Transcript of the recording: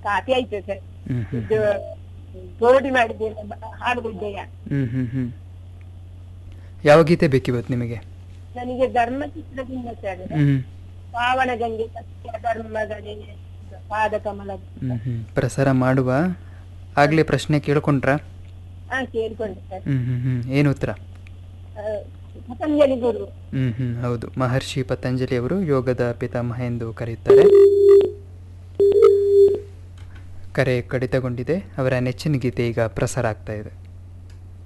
coffee ಆಯ್ತು sir ಹ್ಮ್ ಹ್ಮ್ ಇದು ಗೋಡಿ ಮಾಡಿದ್ದೇನೆ ಹಾಡುದಿದ್ದೆಯ ಹ್ಮ್ ಹ್ಮ್ ಹ್ಮ್ ಯಾವ ಗೀತೆ ಬೇಕಿವತ್ತು ನಿಮಗೆ ನನಗೆ ಧರ್ಮಚಿತ್ರದಿಂದ ಸರ್ ಹ್ಮ್ ಪಾವನ ಗಂಗೆ ಸತ್ಯ ಧರ್ಮಗಳೇ ಪಾದ ಕಮಲ ಹ್ಮ್ ಹ್ಮ್ ಪ್ರಸಾರ ಮಾಡುವ ಆಗ್ಲೇ ಪ್ರಶ್ನೆ ಕೇಳ್ಕೊಂಡ್ರಾ ಹಾ ಕೇಳ್ಕೊಂಡೆ ಸರ್ ಹ್ಮ್ ಹ್ಮ್ ಹ್ಮ್ ಏನು ಉತ್ತರ ಆ, ಪತಂಜಲಿ ಗುರು ಹ್ಮ್ ಹ್ಮ್ ಹೌದು ಮಹರ್ಷಿ ಪತಂಜಲಿ ಅವರು ಯೋಗದ ಪಿತಾಮಹ ಎಂದು ಕರೆಯುತ್ತಾರೆ ಕರೆ ಕಡಿತಗೊಂಡಿದೆ ಅವರ ನೆಚ್ಚಿನ ಗೀತೆ ಈಗ ಪ್ರಸಾರ ಆಗ್ತಾ ಇದೆ